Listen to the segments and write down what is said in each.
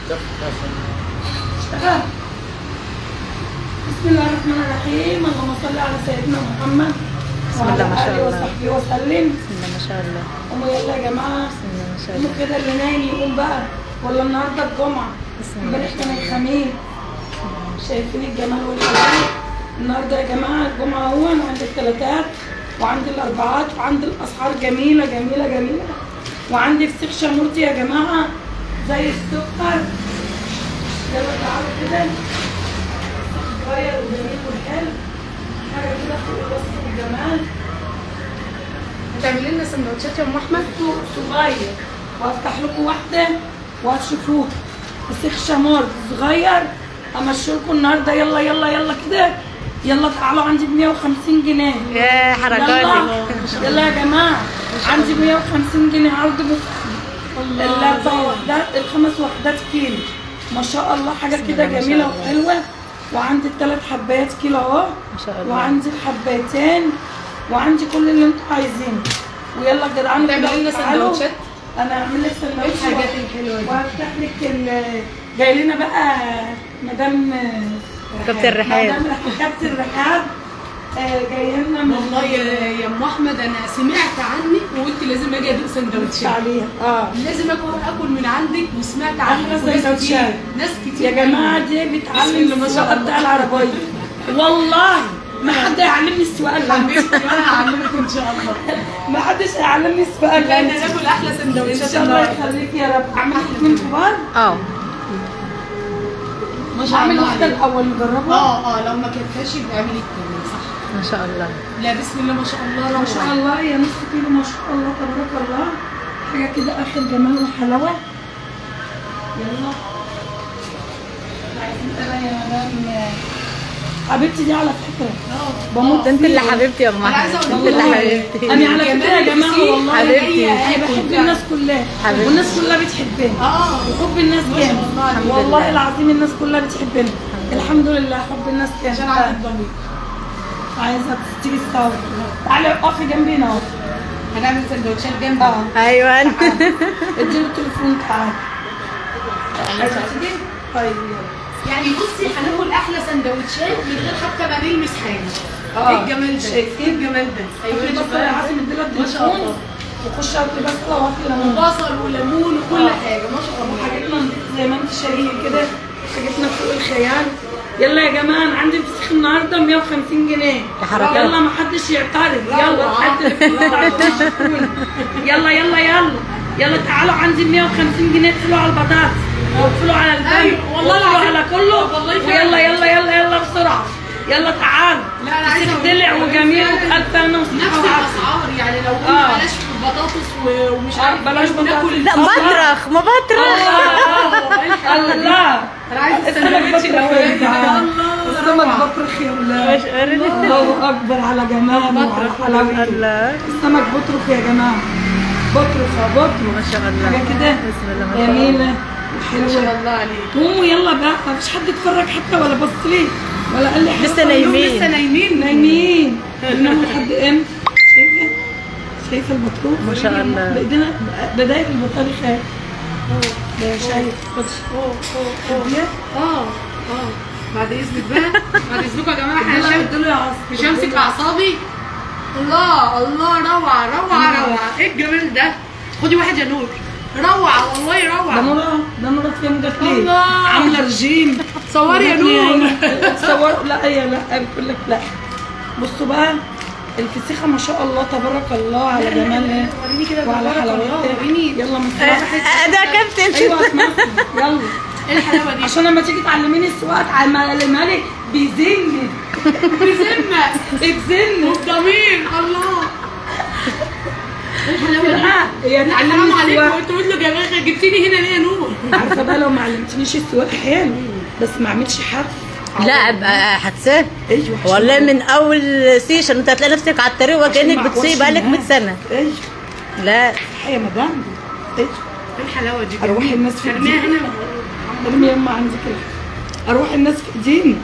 بسم الله الرحمن الرحيم اللهم صل على سيدنا محمد بسم الله ما شاء وعلى الله. اله وصحبه وسلم بسم الله ما شاء الله قوموا يلا يا جماعه بسم الله ما شاء قوموا الله كده اللي نايم يقوم بقى ولا النهارده الجمعه بسم الله امبارح كان الخميس شايفين الجمال والحلاوه النهارده يا جماعه الجمعه هو انا عندي الثلاثات وعندي الاربعات وعندي الاسعار جميله جميله جميله وعندي فسيخ شامورتي يا جماعه زي السكر يلا تعالوا كده صغير وجميل وحلو حاجه كده فوق الوصف والجمال هتعملي لنا سندوتشات يا ام احمد سوق صغير وافتح لكم واحده وهتشوفوه فسيخ شامور صغير امشي لكم النهارده يلا يلا يلا كده يلا تعالوا عندي ب 150 جنيه يا يلا حركاتك يلا يا جماعه عندي 150 جنيه عرض مفتوح الاربع وحدات الخمس وحدات كيلو ما شاء الله حاجه كده الله ما شاء جميله الله. وحلوه وعندي الثلاث حبايات كيلو اهو ما شاء الله وعندي الحبايتين وعندي كل اللي انتوا عايزينه ويلا يا جدعان كده هتعملي لنا تعالوا. سندوتشات انا هعمل لك ايه سندوتش الحاجات الحلوه دي وهفتح لك ال- جاي لنا بقى مدام كابتن رحاب مدام كابتن رحاب آه، جاي لنا من والله يا يا ام احمد انا سمعت عنك وقلت لازم اجي ادوق مش سندوتشات عليها اه لازم اكل اكل من عندك وسمعت عنك أحلى وناس سندوتشات. كتير ناس كتير يا جماعه دي بسم بتعلم الله ما شاء السواقه الله. بتاع العربيه والله ما حد هيعلمني السواقه الا انت حبيبتي وانا هعلمك ان شاء الله ما حدش هيعلمني السواقه الا لان انت ناكل احلى ان سندوتشات شاء الله النهارده يخليك يا رب اعمل لك اتنين كبار اه ما شاء هعمل الله واحده عليك الاول نجربها اه اه لو ما كفاش يبقى اعملي التاني صح ما شاء الله لا بسم الله ما شاء الله ما شاء روعه الله يا نص كيلو ما شاء الله تبارك الله حاجه كده اخر جمال وحلاوه يلا عايزين ايه يا مدام حبيبتي دي على فكره اه بموت ده انت اللي فيها. حبيبتي يا ام أنا عايزة احمد أقول انت اللي والله. حبيبتي انا على فكره يا جماعه والله حبيبتي. انا بحب الناس كلها حبيبتي. والناس كلها بتحبني اه وحب الناس ما شاء جامد الله عليك. والله العظيم الناس كلها بتحبني الحمد لله حب الناس عشان عندك جامد ضمير عايزه تيجي تصور تعالي اقفي جنبينا اهو هنعمل سندوتشات جنب اه ايوه اديله التليفون تعالى عايزه تيجي طيب يعني بصي هناكل احلى سندوتشات من غير حتى ما نلمس حاجه آه. ايه الجمال ده شايفين؟ ايه الجمال ده يلا ايوه بس يا عاصم اديله ما شاء التليفون الله وخش هاتي بس وهاتي ليمون وبصل وليمون وكل آه. حاجه ما شاء الله وحاجتنا نضيفة زي ما انت شايفه كده حاجتنا فوق الخيال يلا يا جماعه انا عندي فسيخ النهارده 150 جنيه يا حركات. يلا ما حدش يعترض يلا روعة. حد يلا يلا يلا يلا تعالوا عندي 150 جنيه ادخلوا على البطاطس وادخلوا على البن أيوة، والله وادخلوا العظيم. على كله والله فعلا. ويلا يلا يلا يلا بسرعه يلا تعالوا لا انا عايزه فسيخ أقول دلع لك وجميل فعلاً وبألف انا نفس وصحة وعافية الاسعار يعني لو آه. قلنا بلاش بطاطس و- ومش آه، عارف بلاش إيه، بطاطس. وناكل لا مبطرخ مبطرخ الله انا عايزه السمك السندوتش بطرخ يا الاولاني جدعان الله السمك روعة. بطرخ يا ولاد مش قريت الله اكبر على جماله وعلى بطرخ حلاوته الله السمك بطرخ يا جماعه بطرخ يا بطرخ ما شاء الله حاجه كده بسم الله ما شاء الله جميله ما شاء وحلوه الله عليك قوموا يلا بقى مفيش حد اتفرج حتى ولا بص لي ولا قال لي حاجة. لسه نايمين. لسه نايمين نايمين بننام لحد امتى شايفه شايفه البطروخ ما شاء الله. بايدينا بدايه البطارخ اهي ده شايف خد دي اه اه بعد اذنك بقى بعد اذنكم يا جماعه احنا يلا مش اديله يا عصر مش همسك اعصابي الله الله روعه روعه روعه ايه الجمال ده خدي واحد يا نور روعه والله ده روعه نورا ده نورا فين جت ليه؟ الله. عامله رجيم صوري يا نور صور لا هي لا بتقول لك لا بصوا بقى الفسيخه ما شاء الله تبارك الله على جمالها وريني كده وعلى تبارك الله، حلاوتها وريني يلا من آه، ده كابتن ايوه اسمعي يلا ايه الحلاوه دي عشان لما تيجي تعلميني السواقه تعلمها لي بيزن بذمه بتزن وبضمير الله ايه الحلاوه دي هي حرام تعلمني عليك السواقه وانت قلت له جماعه جبتني هنا ليه يا نور عارفه بقى لو ما علمتنيش السواقه حلو بس ما عملتش حرف لا ابقى حادثه ايوه عشان والله من اول سيشن انت هتلاقي نفسك على الطريق وكانك ما بتسيب أعوزش بقالك 100 الناس. سنه ايوه لا صحيح يا مدام ايوه ايه الحلاوه دي اروح الناس في ارميها ايدينا هنا ارمي يما عندي كده اروح الناس في ايدينا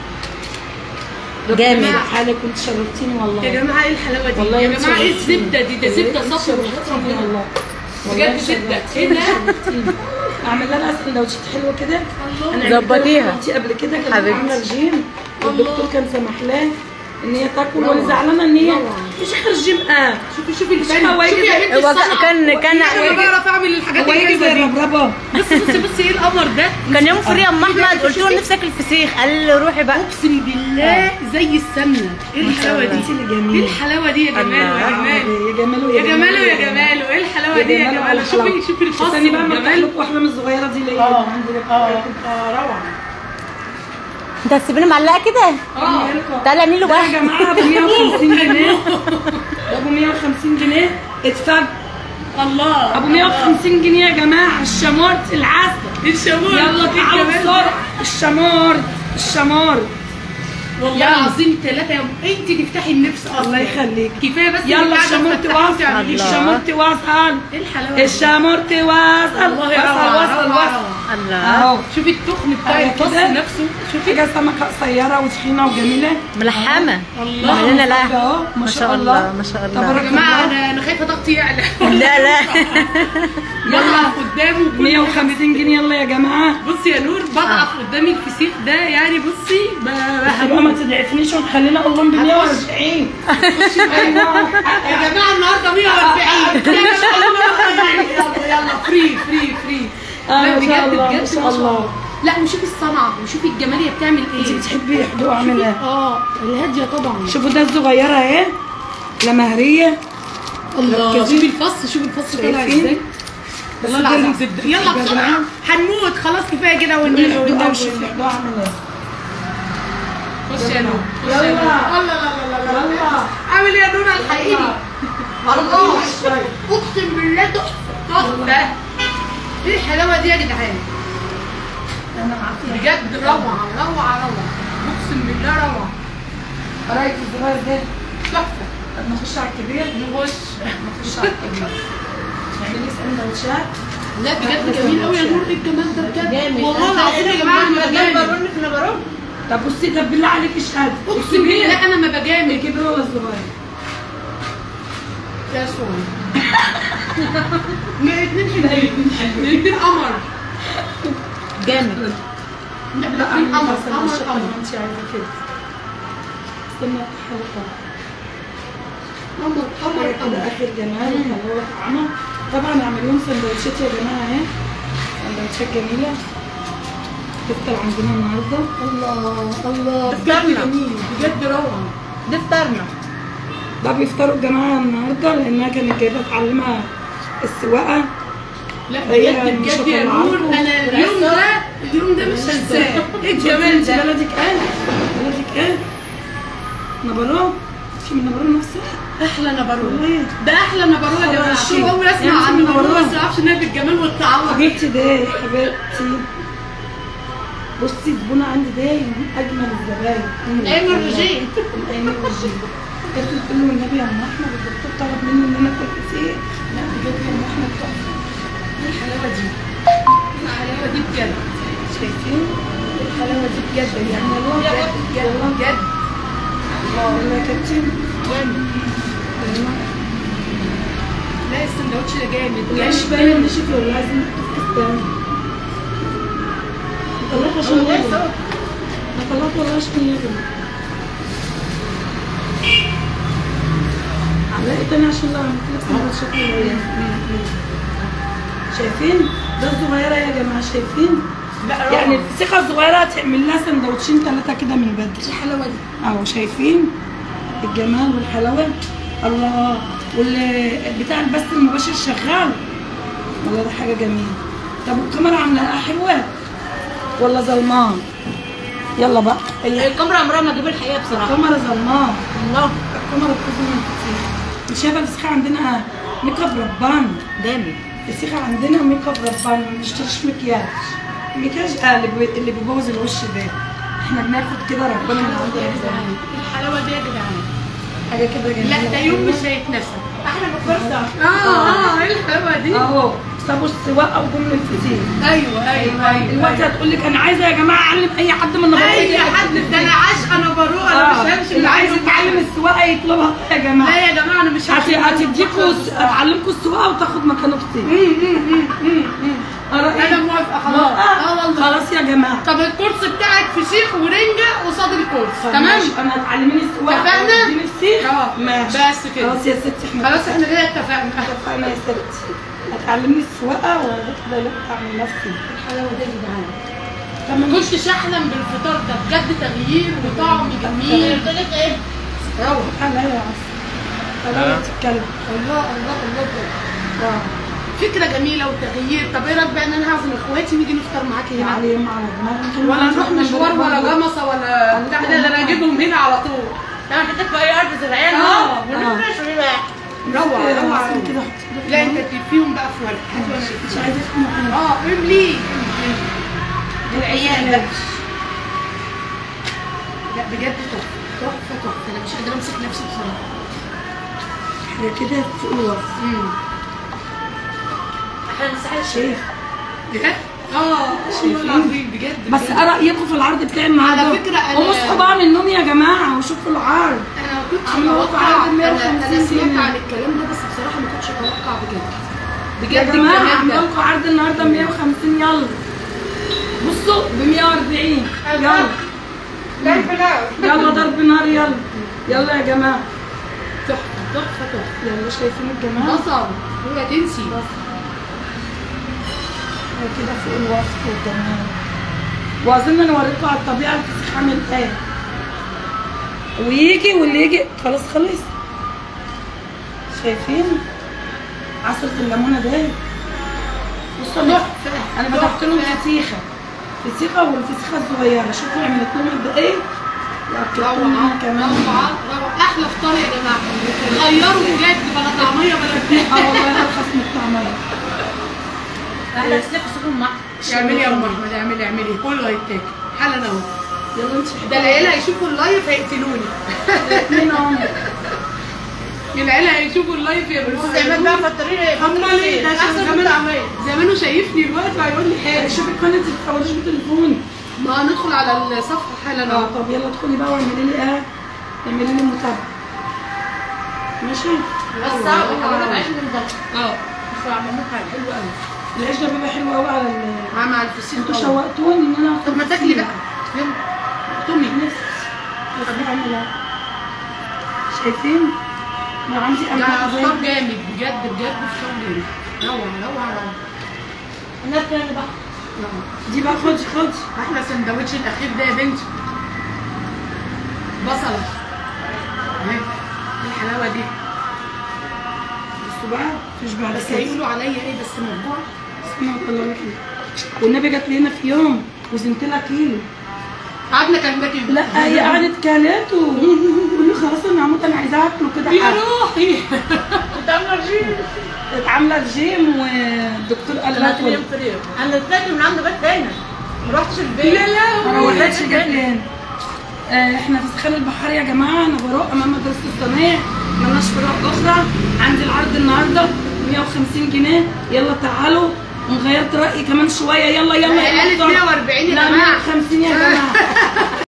جامد. ربنا حالك كنت شرفتيني والله يا جماعه ايه الحلاوه دي والله يا انت جماعه ايه شرفتيني. الزبده دي ده زبده انت صفر شرفتيني والله بجد زبده ايه ده شرفتيني. اعمل لها بقى سندوتشات حلوه كده الله. أنا عملت لها ظبطيها. حبيبتي قبل كده كانت حبيبتي. عامله رجيم والدكتور الله. كان سامح لها ان هي تاكل وانا زعلانه ان هي مش اخر رجيم اه شوفي شوفي مش الفن هواجي شوفي يا زي- بنتي هو الصنعة. كان- كان- انا بعرف اعمل الحاجات هو يجي زي الحلوه دي الربربه بصي بصي بصي ايه القمر ده كان يوم فري ام احمد قلت له نفسك الفسيخ قال لي روحي بقى اقسم بالله زي السمنه ايه الحلاوه دي انت اللي جميل. ايه الحلاوه دي يا جماله يا جماله يا جماله يا جماله يا جماله ايه الحلاوه دي يا جماله شوفي شوفي الخاص استني بقى ما والجمال لكم واحده من الصغيره دي اللي هي اه عندي لك اه اه روعه انت هتسيبيني معلقه كده اه تعالى اعمل له ده بقى يا جماعه ب 150 جنيه ده ابو 150 جنيه اتفق الله ابو 150 جنيه يا جماعه الشمورت العسل الشمور يلا تعالوا بسرعه الشمور الشمور والله العظيم ثلاثة يوم انت تفتحي النفس اصلا الله يخليك كفايه بس يلا إنك قاعدة الشمورت مفتحة واصل وتعملي. الله. الشمورت واصل ايه الحلاوه دي؟ الشمورت واصل الله وصل يروع وصل روعة، وصل روعة. الله اهو شوفي التخن بتاع أيوة الفص كده. نفسه شوفي حاجه سمكه قصيره وتخينه وجميله ملحمه الله عملنا لها اهو ما شاء الله ما شاء الله تبارك يا جماعه الله انا انا خايفه ضغطي يعلى لا لا بضعف قدامه كل 150 جنيه يلا يا جماعه بصي يا نور بضعف قدامي الفسيخ ده يعني بصي ب- بس بقى ما تدعفنيش وتخلينا اقول لهم ب 140 ايوه يا جماعه النهارده 140 يا جماعه يلا يلا فري فري فري آه، لا ما شاء بجد الله، بجد ما شاء الله. لا وشوفي الصنعه وشوفي الجمال هي بتعمل انت ايه بتحبي حدوق اعمل ايه اه الهاديه طبعا شوفوا ده الصغيره اهي لا مهريه الله ركزي. شوفي الفص شوفي الفص طالع شايفين؟ ازاي بس والله ده العظيم اللي- زبده يلا يا بسرعه جماعة. هنموت خلاص كفايه كده قولي والنبي لي حدوق والنبي شوفي حدوق اعمل ايه خش يا نور خش يلا. يا نور لا لا لا لا لا يلا. عامل ايه يا نور الحقيقي الله اقسم بالله تحفه تحفه ايه الحلاوه دي يا جدعان انا عارفه بجد روعه روعه روعه اقسم بالله روعه رايك في الصغير ده تحفه طب نخش على الكبير نخش نخش على الكبير نعمل لي سندوتشات لا بجد جميل قوي يا نور ايه الجمال ده بجد جامد. والله العظيم يا جماعه انا بجامل في نبرون طب بصي طب بالله عليك اشهد اقسم بالله انا ما بجامل الكبير ولا الصغير يا سون ما اتنين حلوين الاتنين قمر جامد لا لا الاتنين اعمل قمر لها قمر سندوتشات قمر انت عايزه كده استنى حلقه قمر قمر كده قمر اخر جمال وحلاوه طعمه طبعا اعمل لهم سندوتشات يا جماعه اهي سندوتشات جميله تفطر عندنا النهارده الله الله بجد افطرنا. جميل بجد روعه ده فطرنا ده بيفطروا الجماعه النهارده لانها كانت جايبه تعلمها السواقه لا هي بجد مش بجد يا هطلع نور لكم. انا اليوم ده اليوم ده مش هنساه ايه الجمال انت ده بلدك ايه بلدك ايه نبرو في من نبرو نفسها احلى نبرون والله ده احلى نبرون يا جماعه خلاص. طول عمري اسمع يعني عن نبرون نبرون. بس ما اعرفش انها بالجمال والتعوض حبيبتي ده حبيبتي بصي الزبونة عندي ده من اجمل الزباين ايمن رجين ايمن رجين قلت له قلت له النبي يا ام احمد الدكتور طلب مني ان انا اكل كتير لا بجد يا ام احمد تحفه ايه الحلاوه دي ايه الحلاوه دي بجد شايفين الحلاوه دي بجد يعني والله يا بجد بجد والله بجد والله يا كابتن جامد والله. لا السندوتش ده جامد العيش جامد باين نشف ولا لازم تستنى طلعت عشان والله يغلى سوا. طلعت والله عشان يغلى علاقي تاني عشان لو عملت لك سندوتشات قليلة. شايفين ده الصغيرة يا جماعة شايفين لا يعني الفسيخة الصغيرة هتعمل لها سندوتشين ثلاثة كده من بدري الحلاوه دي اهو شايفين الجمال والحلاوه الله والبتاع البث المباشر شغال والله ده حاجه جميله طب الكاميرا عاملاها حلوه ولا ظلمان يلا بقى هي الكاميرا عمرها ما تجيب الحقيقه بصراحه الكاميرا ظلمان الله الكاميرا بتظلم كتير مش شايفه الفسيخه عندنا ميك اب ربان جامد الفسيخه عندنا ميك اب ربان ما بنشتريش مكياج المكياج آه اللي بي- اللي بيبوظ الوش ده احنا بناخد كده ربنا من عند ربنا الحلاوه دي يا جدعان حاجه كده جميله لا ده يوم مش هيتنسى احنا بالفرصه اه اه ايه الحلاوه دي اهو سابوا السواقه وجم الفسيخ ايوه ايوه ايوه دلوقتي هتقول لك انا عايزه يا جماعه اعلم اي حد من النبطات اي حد ده انا عاشقه انا بروح انا مش همشي اللي من عايز عايز يتعلم السواقه يطلبها يا جماعه لا يا جماعه انا مش هت- همشي هتديكوا هتعلمكوا السواقه وتاخد مكان اختي انا انا موافقه خلاص اه والله خلاص يا جماعه طب الكورس بتاعك فسيخ ورنجه قصاد الكورس طب تمام ماشي، انا تعلميني السواقه اتفقنا؟ وتديني السيخ اه ماشي بس كده خلاص يا ستي احنا خلاص احنا كده اتفقنا اتفقنا يا ستي هتعلمني السواقه ولا كده لا اعمل نفسي الحلاوه دي يا جدعان تمام ما كنتش احلم بالفطار ده بجد تغيير وطعم جميل روح انا يا عسل خلاص تتكلم الله الله الله بجد. اه فكره جميله وتغيير طب ايه رايك بقى ان انا هعزم اخواتي نيجي نفطر معاكي هنا علي يوم على دماغي ولا نروح مشوار ولا جمصه ولا بتاع ده ده انا اجيبهم هنا على طول انا حطيت في اي ارض زرعيه اه. ونفرش بقى روح روح عسل روح. كده لا انت تلفيهم بقى في ورق هات ورق. مش عايزه افهم حاجه اه املي العيال لا بجد تحفه تحفه تحفه انا مش قادره امسك نفسي بصراحه حاجه كده فوق الوصف امم احنا نستحي شيخ بجد اه والله العظيم بجد بس بجد. ايه رايكم في العرض بتاعي النهارده على فكرة أنا- قوموا اصحوا بقى من النوم يا جماعه وشوفوا العرض انا ما كنتش عاملة متوقعه وقعة انا 150 انا سمعت جنيه. عن الكلام ده بس بصراحه ما كنتش اتوقع بجد يا بجد جماعه الجمال عامله ده. لكم عرض النهارده 150 يلا بصوا ب 140 يلا يلا ضرب نار يلا يلا يا جماعه تحفه تحفه تحفه يلا شايفين الجمال بصل اوعي تنسي كده فوق الوصف والجمال واظن انا وريتكم على الطبيعه الفسيخ عامل ايه ويجي واللي يجي خلاص خلص شايفين عسل الليمونه ده بصوا أنا- تحفه انا فتحت لهم فسيخه فسيخه والفسيخه الصغيره شوفوا عملت لهم قد ايه واكلت لهم روعه أنا كمان روعه روعه احلى فطار يا جماعه غيروا بجد بلا طعميه بلا بتاع اه والله ارخص من الطعميه احنا نستحي سكون معاك اعملي يا ام احمد اعملي اعملي كله هيتاكل حالا اهو يلا انت ده العيله هيشوفوا اللايف هيقتلوني الاثنين اهم العيله هيشوفوا اللايف يا استاذ عماد بقى فطريني امال ايه ده احسن من زمان الطعميه زمانه شايفني دلوقتي وهيقول لي حاجه شوفي القناه ما تتفرجيش بتليفوني ما هندخل على الصفحه حالا اه اهو طب يلا ادخلي بقى واعملي لي ايه اعملي لي متابعه ماشي بس صعب كمان عيش من ده اه مش عاملين حاجه حلو قوي العيش ده بيبقى حلو قوي على ال مع مع الفسيخ انتوا طبعاً. شوقتوني ان انا طب ما تاكلي بقى فين تومي نفسي بس بعمل ايه شايفين انا عندي ده امل فطار جامد بجد بجد فطار جامد روعه روعه روعه نركن بقى روعة. دي بقى خدي خدي احلى سندوتش الاخير ده يا بنتي بصله اهي إيه الحلاوه دي بصوا بقى مفيش بعد بس كده هيقولوا عليا ايه بس موضوع اسمعوا الله لك إيه. والنبي جت لي هنا في يوم وزنت لها كيلو قعدنا كلمه كده لا هي قعدت كلت وقول لي خلاص انا هموت انا عايزه اكله كده يا حاجة. روحي كنت عامله رجيم كانت عامله رجيم والدكتور قال لها ثلاث ايام كل فريق انا طلعت من عنده بيت هنا ما رحتش البيت لا لا انا ما ولدتش جت لي هنا آه، احنا في سخان البحر يا جماعه انا بروق امام مدرسه الصنايع مالناش فروع اخرى عندي العرض النهارده 150 جنيه يلا تعالوا وغيرت رايي كمان شويه يلا يلا قالت يلا 140 يا لا جماعه 150 يا جماعه